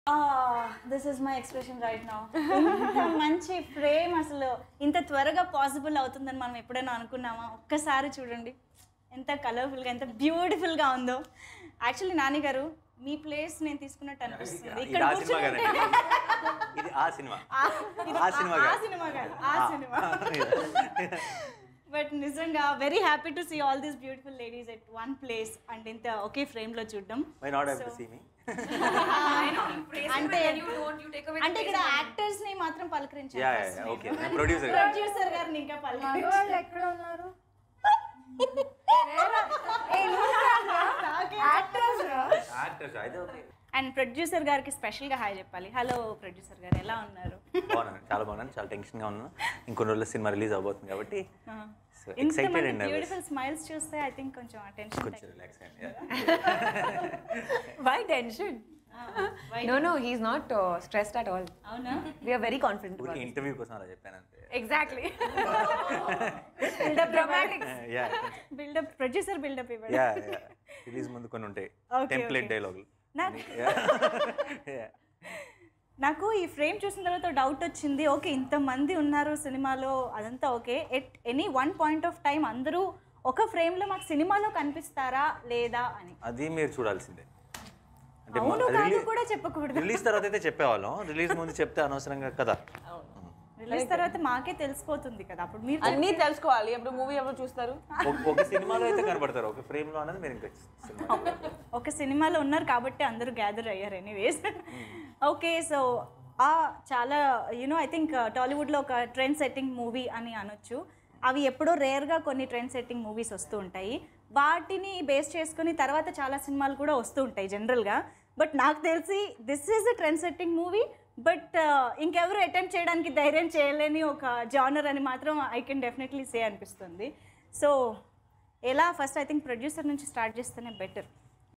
This is my expression right now ఇంత మంచి frame అసలు ఇంత త్వరగా పాసిబుల్ అవుతుందని మనం ఎప్పుడైనా అనుకున్నామా ఒక్కసారి చూడండి ఎంత కలర్ఫుల్గా ఎంత బ్యూటిఫుల్గా ఉందో యాక్చువల్లీ నాని గారు మీ ప్లేస్ నేను తీసుకున్నట్టు అనిపిస్తుంది ఇది ఇక్కడ ఆ సినిమా కూర్చుని కాదండి ఇది ఆ సినిమా ఆ- ఇది ఆ సినిమా ఆ కాదు. సినిమా కాదు ఆ సినిమా బట్ నిజంగా very happy to see all these beautiful ladies at one place and ఇంత ఒకే ఫ్రేమ్ లో చూడడం may not have to see me అంటే అంటే ఇక్కడ యాక్టర్స్ ని మాత్రం పలకరించారు yeah yeah okay producer producer గారిని ఇంకా పలకరించారు వాళ్ళు ఎక్కడ ఉన్నారు యాక్టర్స్ అయితే ఓకే అండ్ ప్రొడ్యూసర్ గారికి స్పెషల్ గా హాయ్ చెప్పాలి హలో ప్రొడ్యూసర్ గారు ఎలా ఉన్నారు బాగున్నాను చాలా బాగున్నాను చాలా టెన్షన్ గా ఉన్నాను ఇంకొన్ని రోజుల్లో సినిమా రిలీజ్ అవబోతుంది కాబట్టి సో ఎక్సైటెడ్ ఇంతమంది అండ్ బ్యూటిఫుల్ స్మైల్స్ చూస్తే ఐ థింక్ కొంచెం అటెన్షన్ కొంచెం రిలాక్స్ అయ్యండి Why tension? No, no, he's not uh, stressed at all. అవునా We are very confident about ఊరికి it. ఇంటర్వ్యూ కోసం అలా చెప్పాను అంతే Exactly. Dramatics. Yeah buildup producer buildup ఇవ్వండి యా యా రిలీజ్ ముందు కొన్ని ఉంటాయి Okay, టెంప్లెట్ okay. డైలాగులు నాకు నాకు ఈ ఫ్రేమ్ చూసిన తర్వాత డౌట్ వచ్చింది ఓకే ఇంతమంది ఉన్నారు సినిమాలో అదంతా okay at any one point of time అందరూ ఒక ఫ్రేమ్లో మాకు సినిమాలో కనిపిస్తారా లేదా అని అది మీరు చూడాల్సిందే అంటే అవును కాదు కూడా చెప్పకూడదు రిలీజ్ తర్వాత అయితే చెప్పేవాళ్ళం రిలీజ్ ముందు చెప్తే అనవసరంగా కదా రిలీజ్ తర్వాత మాకే తెలిసిపోతుంది కదా అప్పుడు మీరు అన్నీ తెలుసుకోవాలి ఎప్పుడు మూవీ ఎవరు చూస్తారు ఒక- ఒక సినిమాలో అయితే కనబడతారు ఒక ఫ్రేమ్ లో అనేది మీరు ఇంకా సినిమా ఒక సినిమాలో ఉన్నారు కాబట్టి అందరూ గ్యాదర్ అయ్యారు ఎనీవేస్ ఓకే సో ఆ చాలా యూనో ఐ థింక్ టాలీవుడ్లో ఒక ట్రెండ్ సెట్టింగ్ మూవీ అని అనొచ్చు అవి ఎప్పుడో రేర్గా కొన్ని ట్రెండ్ సెట్టింగ్ మూవీస్ వస్తూ ఉంటాయి వాటిని బేస్ చేసుకుని తర్వాత చాలా సినిమాలు కూడా వస్తూ ఉంటాయి జనరల్గా బట్ నాకు తెలిసి this is a trend setting movie but ఇంకెవరు అటెంప్ట్ చేయడానికి ధైర్యం చేయలేని ఒక జానర్ అని మాత్రం ఐ కెన్ డెఫినెట్లీ సే అనిపిస్తుంది సో ఎలా ఫస్ట్ ఐ థింక్ ప్రొడ్యూసర్ నుంచి స్టార్ట్ చేస్తేనే బెటర్